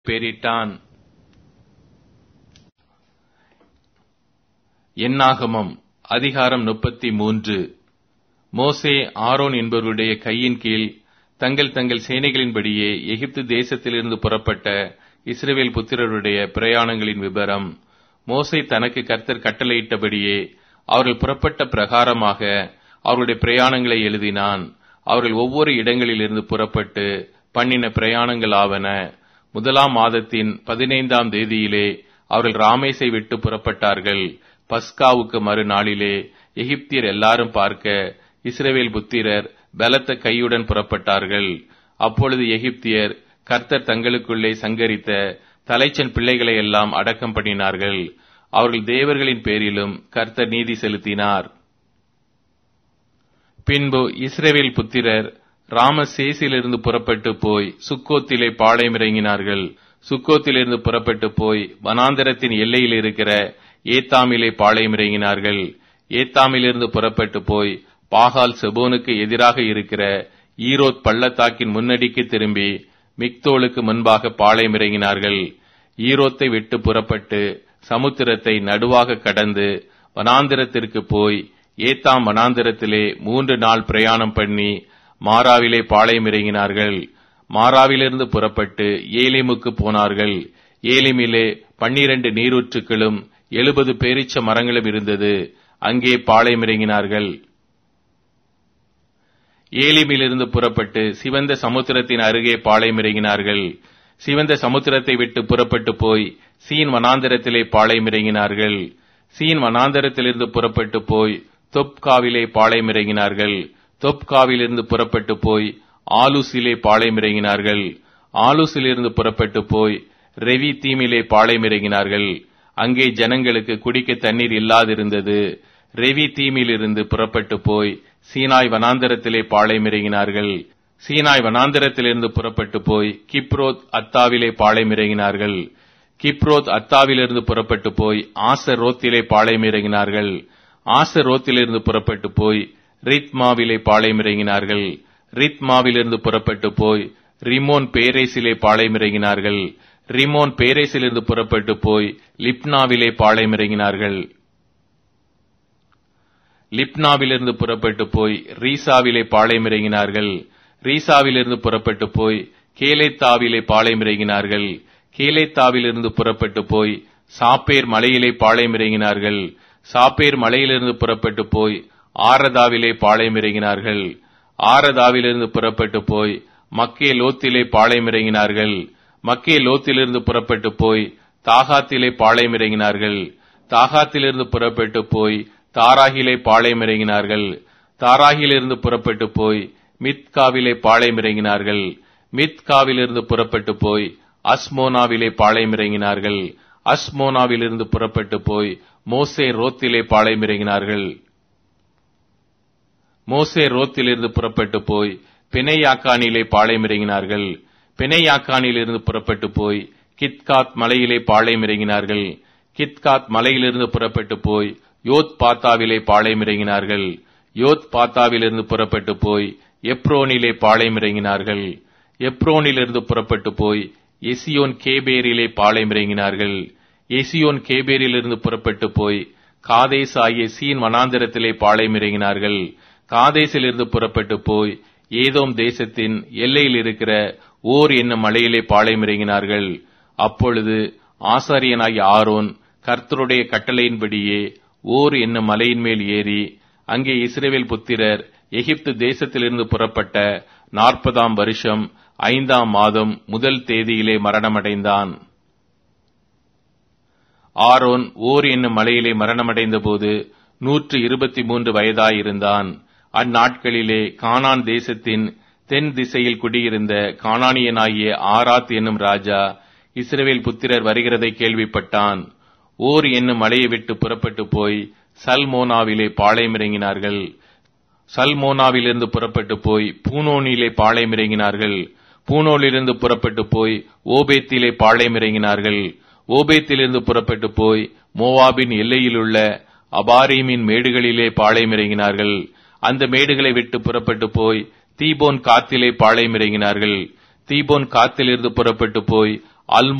பெயரிட்டான் என்னாகமம் அதிகாரம் முப்பத்தி மூன்று மோசே ஆரோன் என்பவருடைய கையின் கீழ் தங்கள் தங்கள் சேனைகளின்படியே எகிப்து தேசத்திலிருந்து புறப்பட்ட இஸ்ரவேல் புத்திரருடைய பிரயாணங்களின் விபரம் மோசே தனக்கு கர்த்தர் கட்டளையிட்டபடியே அவர்கள் புறப்பட்ட பிரகாரமாக அவருடைய பிரயாணங்களை எழுதினான் அவர்கள் ஒவ்வொரு இடங்களிலிருந்து புறப்பட்டு பண்ணின பிரயாணங்கள் ஆவன முதலாம் மாதத்தின் பதினைந்தாம் தேதியிலே அவர்கள் ராமேசை விட்டு புறப்பட்டார்கள் பஸ்காவுக்கு மறுநாளிலே எகிப்தியர் எல்லாரும் பார்க்க இஸ்ரவேல் புத்திரர் பலத்த கையுடன் புறப்பட்டார்கள் அப்பொழுது எகிப்தியர் கர்த்தர் தங்களுக்குள்ளே சங்கரித்த தலைச்சன் பிள்ளைகளை எல்லாம் அடக்கம் பண்ணினார்கள் அவர்கள் தேவர்களின் பேரிலும் கர்த்தர் நீதி செலுத்தினார் பின்பு இஸ்ரேவேல் புத்திரர் ராமசேசிலிருந்து புறப்பட்டு போய் சுக்கோத்திலே பாளையமிறங்கினார்கள் சுக்கோத்திலிருந்து புறப்பட்டு போய் வனாந்தரத்தின் எல்லையில் இருக்கிற ஏத்தாமிலே பாளையமிறங்கினார்கள் ஏத்தாமிலிருந்து புறப்பட்டு போய் பாகால் செபோனுக்கு எதிராக இருக்கிற ஈரோத் பள்ளத்தாக்கின் முன்னடிக்கு திரும்பி மிக்தோலுக்கு முன்பாக பாளையமிறங்கினார்கள் ஈரோத்தை விட்டு புறப்பட்டு சமுத்திரத்தை நடுவாக கடந்து வனாந்திரத்திற்கு போய் ஏத்தாம் வனாந்திரத்திலே மூன்று நாள் பிரயாணம் பண்ணி மாறாவிலே பாளையம் இறங்கினார்கள் மாறாவிலிருந்து புறப்பட்டு ஏலிமுக்கு போனார்கள் ஏலிமிலே பன்னிரண்டு நீரூற்றுக்களும் எழுபது பேரிச்ச மரங்களும் இருந்தது அங்கே பாளையம் இறங்கினார்கள் ஏலிமிலிருந்து புறப்பட்டு சிவந்த சமுத்திரத்தின் அருகே பாளையம் இறங்கினார்கள் சிவந்த சமுத்திரத்தை விட்டு புறப்பட்டு போய் சீன் வனாந்தரத்திலே பாளையம் இறங்கினார்கள் சீன் வனாந்தரத்திலிருந்து புறப்பட்டு போய் தொப்காவிலே பாளையம் இறங்கினார்கள் தொப்காவிலிருந்து புறப்பட்டு போய் ஆலூசிலே பாளையம் இறங்கினார்கள் ஆலூசிலிருந்து புறப்பட்டு போய் ரெவி தீமிலே பாளையம் இறங்கினார்கள் அங்கே ஜனங்களுக்கு குடிக்க தண்ணீர் இல்லாதிருந்தது ரெவி தீமிலிருந்து புறப்பட்டு போய் சீனாய் வனாந்தரத்திலே பாளையம் இறங்கினார்கள் சீனாய் வனாந்தரத்திலிருந்து புறப்பட்டு போய் கிப்ரோத் அத்தாவிலே பாளையம் இறங்கினார்கள் கிப்ரோத் அத்தாவிலிருந்து புறப்பட்டு போய் ஆசர் ரோத்திலே பாளையம் இறங்கினார்கள் ஆசர் ரோத்திலிருந்து புறப்பட்டு போய் ரித்மாவிலே பாளையம் இறங்கினார்கள் ரித்மாவிலிருந்து புறப்பட்டு போய் ரிமோன் பேரேசிலே பாளையம் இறங்கினார்கள் ரிமோன் பேரேசிலிருந்து புறப்பட்டு போய் லிப்னாவிலே பாளையம் இறங்கினார்கள் லிப்னாவிலிருந்து புறப்பட்டு போய் ரீசாவிலே பாளையம் இறங்கினார்கள் ரீசாவிலிருந்து புறப்பட்டு போய் கேலேத்தாவிலே பாளையம் இறங்கினார்கள் கேலேத்தாவிலிருந்து புறப்பட்டு போய் சாப்பேர் மலையிலே பாளையம் இறங்கினார்கள் சாப்பேர் மலையிலிருந்து புறப்பட்டு போய் ஆரதாவிலே பாளையம் இறங்கினார்கள் ஆரதாவிலிருந்து புறப்பட்டு போய் மக்கே லோத்திலே பாளையம் இறங்கினார்கள் மக்கே லோத்திலிருந்து புறப்பட்டு போய் தாகாத்திலே பாளையம் இறங்கினார்கள் தாகாத்திலிருந்து புறப்பட்டு போய் தாராகிலே பாளையம் இறங்கினார்கள் தாராகிலிருந்து புறப்பட்டு போய் மித்காவிலே பாளையம் இறங்கினார்கள் மித்காவிலிருந்து புறப்பட்டு போய் அஸ்மோனாவிலே பாளையம் இறங்கினார்கள் அஸ்மோனாவிலிருந்து புறப்பட்டு போய் மோசே ரோத்திலே பாளையம் இறங்கினார்கள் மோசே ரோத்திலிருந்து புறப்பட்டு போய் பிணையாக்கானிலே பாளையம் இறங்கினார்கள் பிணையாக்கானிலிருந்து புறப்பட்டு போய் கித்காத் மலையிலே பாளையம் இறங்கினார்கள் கித்காத் மலையிலிருந்து புறப்பட்டு போய் யோத் பாத்தாவிலே பாளையம் இறங்கினார்கள் யோத் பாத்தாவிலிருந்து புறப்பட்டு போய் எப்ரோனிலே பாளையம் இறங்கினார்கள் எப்ரோனிலிருந்து புறப்பட்டு போய் எசியோன் கேபேரிலே பாளையம் இறங்கினார்கள் எசியோன் கேபேரிலிருந்து புறப்பட்டு போய் காதேஸ் ஆகிய சீன் வனாந்திரத்திலே பாளையம் இறங்கினார்கள் காதேசிலிருந்து புறப்பட்டு போய் ஏதோம் தேசத்தின் எல்லையில் இருக்கிற ஓர் என்னும் மலையிலே பாளையம் இறங்கினார்கள் அப்பொழுது ஆசாரியனாகிய ஆரோன் கர்த்தருடைய கட்டளையின்படியே ஓர் என்னும் மலையின் மேல் ஏறி அங்கே இஸ்ரேவேல் புத்திரர் எகிப்து தேசத்திலிருந்து புறப்பட்ட நாற்பதாம் வருஷம் ஐந்தாம் மாதம் முதல் தேதியிலே மரணமடைந்தான் ஆரோன் ஓர் என்னும் மலையிலே மரணமடைந்த போது நூற்று இருபத்தி மூன்று வயதாயிருந்தான் அந்நாட்களிலே கானான் தேசத்தின் தென் திசையில் குடியிருந்த கானானியனாகிய ஆராத் என்னும் ராஜா இஸ்ரவேல் புத்திரர் வருகிறதை கேள்விப்பட்டான் ஓர் என்னும் மலையை விட்டு புறப்பட்டு போய் சல்மோனாவிலே பாளையமிறங்கினார்கள் சல்மோனாவிலிருந்து புறப்பட்டு போய் பூனோனிலே பாளையமிறங்கினார்கள் பூனோலிருந்து புறப்பட்டு போய் ஓபேத்திலே பாளையமிறங்கினார்கள் ஓபேத்திலிருந்து புறப்பட்டு போய் மோவாபின் எல்லையிலுள்ள அபாரீமின் மேடுகளிலே பாளையமிறங்கினார்கள் அந்த மேடுகளை விட்டு புறப்பட்டு போய் தீபோன் காத்திலே பாளையம் இறங்கினார்கள் தீபோன் காத்திலிருந்து புறப்பட்டு போய் அல்மோ